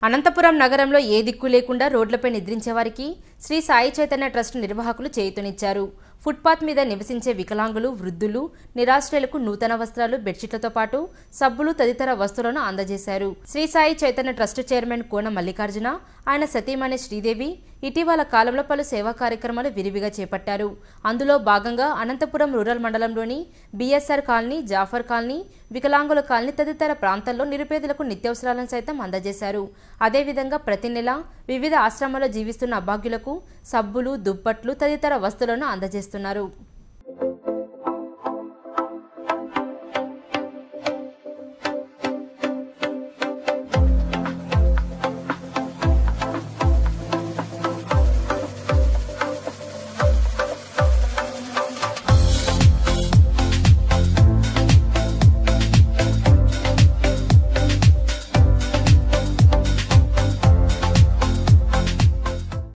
అనంతపురం నగరంలో ఏ దిక్కు లేకుండా రోడ్లపై నిద్రించే వారికి శ్రీ సాయి చైతన్య ట్రస్ట్ నిర్వాహకులు చేయుతనిచ్చారు ఫుట్పాత్ మీద నివసించే వికలాంగులు వృద్ధులు నిరాశ్రయులకు నూతన వస్త్రాలు బెడ్షీట్లతో పాటు సబ్బులు తదితర వస్తువులను అందజేశారు శ్రీ సాయి చైతన్య ట్రస్ట్ చైర్మన్ కోన మల్లికార్జున ఆయన సతీమణి శ్రీదేవి ఇటీవల కాలంలో పలు సేవా కార్యక్రమాలు విరివిగా చేపట్టారు అందులో భాగంగా అనంతపురం రూరల్ మండలంలోని బీఎస్ఆర్ కాలనీ జాఫర్ కాలనీ వికలాంగుల కాలనీ తదితర ప్రాంతాల్లో నిరుపేదలకు నిత్యావసరాలను సైతం అందజేశారు అదేవిధంగా ప్రతి నెల వివిధ ఆశ్రమాల్లో జీవిస్తున్న అభాగ్యులకు సబ్బులు దుప్పట్లు తదితర వస్తువులను అందజేస్తున్నారు